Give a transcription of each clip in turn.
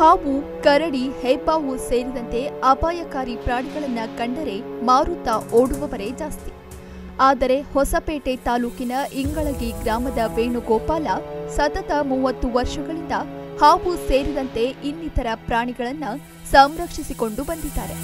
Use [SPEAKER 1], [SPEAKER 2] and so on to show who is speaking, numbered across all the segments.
[SPEAKER 1] ಹಾವು ಕರಡಿ ಹೆಬ್ಬಾವು ಸೇರಿದಂತೆ ಅಪಾಯಕಾರಿ ಪ್ರಾಣಿಗಳನ್ನ ಕಂಡರೆ ಮಾರುತ್ತಾ ಓಡುವವರೇ ಜಾಸ್ತಿ ಆದರೆ ಹೊಸಪೇಟೆ ತಾಲೂಕಿನ ಇಂಗಳಗಿ ಗ್ರಾಮದ ವೇಣುಗೋಪಾಲ ಸತತ ಮೂವತ್ತು ವರ್ಷಗಳಿಂದ ಹಾವು ಸೇರಿದಂತೆ ಇನ್ನಿತರ ಪ್ರಾಣಿಗಳನ್ನ ಸಂರಕ್ಷಿಸಿಕೊಂಡು ಬಂದಿದ್ದಾರೆ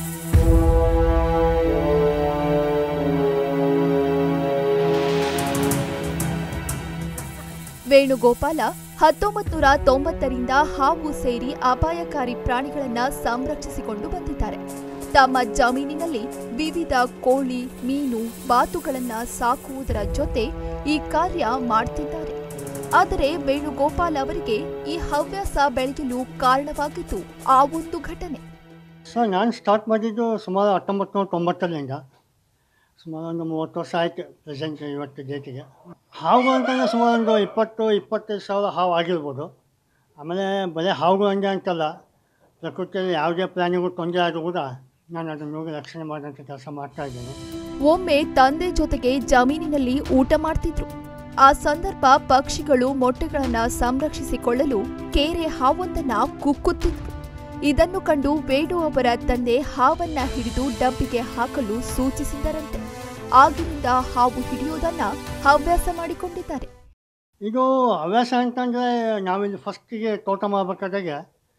[SPEAKER 1] ವೇಣುಗೋಪಾಲ ಹತ್ತೊಂಬತ್ತು ನೂರ ತೊಂಬತ್ತರಿಂದ ಹಾವು ಸೇರಿ ಅಪಾಯಕಾರಿ ಪ್ರಾಣಿಗಳನ್ನ ಸಂರಕ್ಷಿಸಿಕೊಂಡು ಬಂದಿದ್ದಾರೆ ತಮ್ಮ ಜಮೀನಿನಲ್ಲಿ ವಿವಿಧ ಕೋಳಿ ಮೀನು ಬಾತುಗಳನ್ನ ಸಾಕುವುದರ ಜೊತೆ ಈ ಕಾರ್ಯ ಮಾಡ್ತಿದ್ದಾರೆ ಆದರೆ ವೇಣುಗೋಪಾಲ್ ಅವರಿಗೆ ಈ ಹವ್ಯಾಸ ಬೆಳೆಯಲು ಕಾರಣವಾಗಿದ್ದು ಆ ಒಂದು ಘಟನೆ
[SPEAKER 2] ಸರ್ ನಾನು ಸ್ಟಾರ್ಟ್ ಮಾಡಿದ್ದು ಸುಮಾರು ಹತ್ತೊಂಬತ್ತು ನೂರ ತೊಂಬತ್ತರಿಂದ ಸುಮಾರು ಒಂದು ಮೂವತ್ತು ವರ್ಷ ಆಯಿತು ಪ್ರೆಸೆಂಟ್ ಇವತ್ತು ಡೇಟಿಗೆ ಹಾವು ಅಂತಂದರೆ ಸುಮಾರು ಒಂದು ಇಪ್ಪತ್ತು ಇಪ್ಪತ್ತೈದು ಸಾವಿರ ಹಾವು ಆಗಿರ್ಬೋದು ಆಮೇಲೆ ಬರೀ ಹಾವುಗಳು ಹಂಗೆ ಅಂತಲ್ಲ ಪ್ರಕೃತಿಯಲ್ಲಿ ಯಾವುದೇ ಪ್ರಾಣಿಗಳು ತೊಂದರೆ ಆದರೂ ಕೂಡ ನಾನು ಅದನ್ನು ಹೋಗಿ ರಕ್ಷಣೆ ಮಾಡೋಂಥ ಕೆಲಸ ಮಾಡ್ತಾ ಇದ್ದೇನೆ
[SPEAKER 1] ಒಮ್ಮೆ ತಂದೆ ಜೊತೆಗೆ ಜಮೀನಿನಲ್ಲಿ ಊಟ ಮಾಡ್ತಿದ್ರು ಆ ಸಂದರ್ಭ ಪಕ್ಷಿಗಳು ಮೊಟ್ಟೆಗಳನ್ನ ಸಂರಕ್ಷಿಸಿಕೊಳ್ಳಲು ಕೇರೆ ಹಾವೊಂದನ್ನ ಕುಕ್ಕುತ್ತಿದ್ವು ಇದನ್ನು ಕಂಡು ವೇಣು ಅವರ ತಂದೆ ಹಾವನ್ನ ಹಿಡಿದು ಡಬ್ಬಿಗೆ ಹಾಕಲು ಸೂಚಿಸಿದರಂತೆ ಆಗಿನಿಂದ ಹಾವು ಹಿಡಿಯುವುದನ್ನ ಹವ್ಯಾಸ ಮಾಡಿಕೊಂಡಿದ್ದಾರೆ
[SPEAKER 2] ಇದು ಹವ್ಯಾಸ ಅಂತಂದರೆ ನಾವಿಲ್ಲಿ ಫಸ್ಟಿಗೆ ತೋಟ ಮಾಡಬೇಕಾದಾಗೆ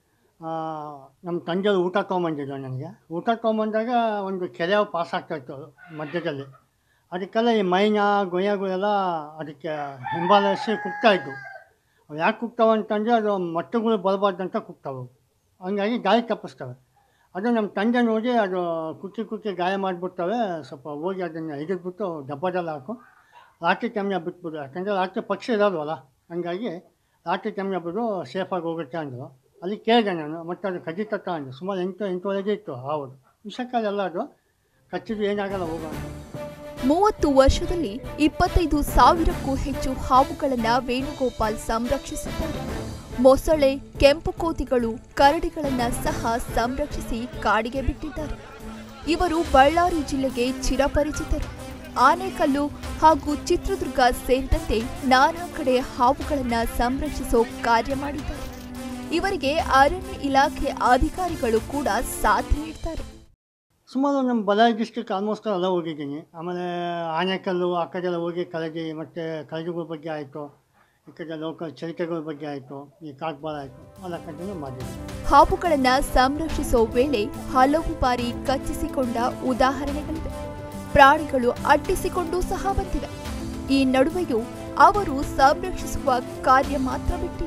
[SPEAKER 2] ನಮ್ಮ ತಂದೆಯವರು ಊಟ ತೊಗೊಂಬಂದಿದ್ರು ನನಗೆ ಊಟ ತೊಗೊಂಬಂದಾಗ ಒಂದು ಕೆರೆ ಪಾಸ್ ಆಗ್ತಾಯಿತ್ತು ಮಧ್ಯದಲ್ಲಿ ಅದಕ್ಕೆಲ್ಲ ಈ ಮೈನಾ ಗೊಯ್ಯಗಳೆಲ್ಲ ಅದಕ್ಕೆ ಹಿಂಬಾಲಿಸಿ ಕುಗ್ತಾಯಿದ್ವು ಅವು ಯಾಕೆ ಕುಗ್ತಾವೆ ಅಂತಂದರೆ ಅದು ಮೊಟ್ಟೆಗಳು ಬರಬಾರ್ದಂತ ಕುಗ್ತಾವೆ ಹಂಗಾಗಿ ಗಾಯ ತಪ್ಪಿಸ್ತವೆ ಅದು ನಮ್ಮ ತಂದೆ ನೋಡಿ ಅದು ಕುಕ್ಕಿ ಕುಕ್ಕಿ ಗಾಯ ಮಾಡಿಬಿಡ್ತವೆ ಸ್ವಲ್ಪ ಹೋಗಿ ಅದನ್ನು ಹಿಡಿದ್ಬಿಟ್ಟು ಡಬ್ಬದಲ್ಲಿ ಹಾಕು ರಾತ್ರಿ ಟೈಮ್ನಾಗ ಬಿಟ್ಬಿಡು ಯಾಕಂದರೆ ರಾತ್ರಿ ಪಕ್ಷಿ ಇರೋಲ್ವಲ್ಲ ಹಂಗಾಗಿ ರಾತ್ರಿ ಟೈಮ್ನಾಗ ಬಿಡು ಸೇಫಾಗಿ ಹೋಗುತ್ತೆ ಅಂದರು ಅಲ್ಲಿ ಕೇಳಿದೆ ನಾನು ಮತ್ತು ಅದು ಕಜಿತತ್ತ ಅಂದು ಸುಮಾರು ಎಂಟು ಎಂಟುವರೆಗೆ ಇತ್ತು ಹಾವುದು ವಿಷಕ್ಕಾಲೆಲ್ಲ ಅದು ಕಚ್ಚಿದ್ದು ಏನಾಗಲ್ಲ ಹೋಗೋಣ
[SPEAKER 1] ಮೂವತ್ತು ವರ್ಷದಲ್ಲಿ ಇಪ್ಪತ್ತೈದು ಸಾವಿರಕ್ಕೂ ಹೆಚ್ಚು ಹಾವುಗಳನ್ನ ವೇಣುಗೋಪಾಲ್ ಸಂರಕ್ಷಿಸಿದ್ದಾರೆ ಮೊಸಳೆ ಕೆಂಪು ಕೋತಿಗಳು ಕರಡಿಗಳನ್ನ ಸಹ ಸಂರಕ್ಷಿಸಿ ಕಾಡಿಗೆ ಬಿಟ್ಟಿದ್ದಾರೆ ಇವರು ಬಳ್ಳಾರಿ ಜಿಲ್ಲೆಗೆ ಚಿರಪರಿಚಿತರು ಆನೇಕಲ್ಲು ಹಾಗೂ ಚಿತ್ರದುರ್ಗ ಸೇರಿದಂತೆ ನಾನಾ ಕಡೆ ಹಾವುಗಳನ್ನ ಸಂರಕ್ಷಿಸೋ ಕಾರ್ಯ ಮಾಡಿದ್ದಾರೆ ಇವರಿಗೆ ಅರಣ್ಯ ಇಲಾಖೆ ಅಧಿಕಾರಿಗಳು ಕೂಡ ಸಾಥ್ ನೀಡ್ತಾರೆ
[SPEAKER 2] ಸುಮಾರು ನಮ್ಮ ಬಳ್ಳಾರಿ ಡಿಸ್ಟಿಕ್ ಆಲ್ಮೋಸ್ಟ್ ಎಲ್ಲ ಹೋಗಿದ್ದೀನಿ ಆಮೇಲೆ ಆನೆಕಲ್ಲು ಆ ಕಡೆ ಎಲ್ಲ ಹೋಗಿ ಕಲಗಿ ಮತ್ತು ಕಲಗಿಗಳ ಬಗ್ಗೆ ಆಯಿತು ಈ ಕಡೆ ಲೋಕಲ್ ಚಿರತೆಗಳ ಬಗ್ಗೆ ಆಯಿತು ಈ ಕಾಕ್ಬಾರ್ ಆಯಿತು ಎಲ್ಲ ಕಡೆನೂ ಮಾಡಿದ್ದೀನಿ
[SPEAKER 1] ಹಾವುಗಳನ್ನ ಸಂರಕ್ಷಿಸೋ ವೇಳೆ ಹಲವು ಬಾರಿ ಕಚ್ಚಿಸಿಕೊಂಡ ಉದಾಹರಣೆಗಳಿವೆ ಪ್ರಾಣಿಗಳು ಅಟ್ಟಿಸಿಕೊಂಡು ಸಹ ಬಂದಿವೆ ಈ ನಡುವೆಯೂ ಅವರು ಸಂರಕ್ಷಿಸುವ ಕಾರ್ಯ ಮಾತ್ರ ಬಿಟ್ಟಿಲ್ಲ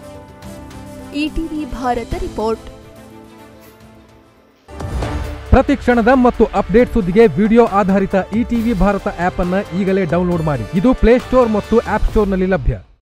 [SPEAKER 1] ಇಟಿವಿ ಭಾರತ ರಿಪೋರ್ಟ್
[SPEAKER 3] ಪ್ರತಿ ಕ್ಷಣದ ಮತ್ತು ಅಪ್ಡೇಟ್ ಸುದ್ದಿಗೆ ವಿಡಿಯೋ ಆಧಾರಿತ ಇಟಿವಿ ಭಾರತ ಆಪ್ ಅನ್ನ ಈಗಲೇ ಡೌನ್ಲೋಡ್ ಮಾಡಿ ಇದು ಪ್ಲೇಸ್ಟೋರ್ ಮತ್ತು ಆಪ್ ಸ್ಟೋರ್ನಲ್ಲಿ ಲಭ್ಯ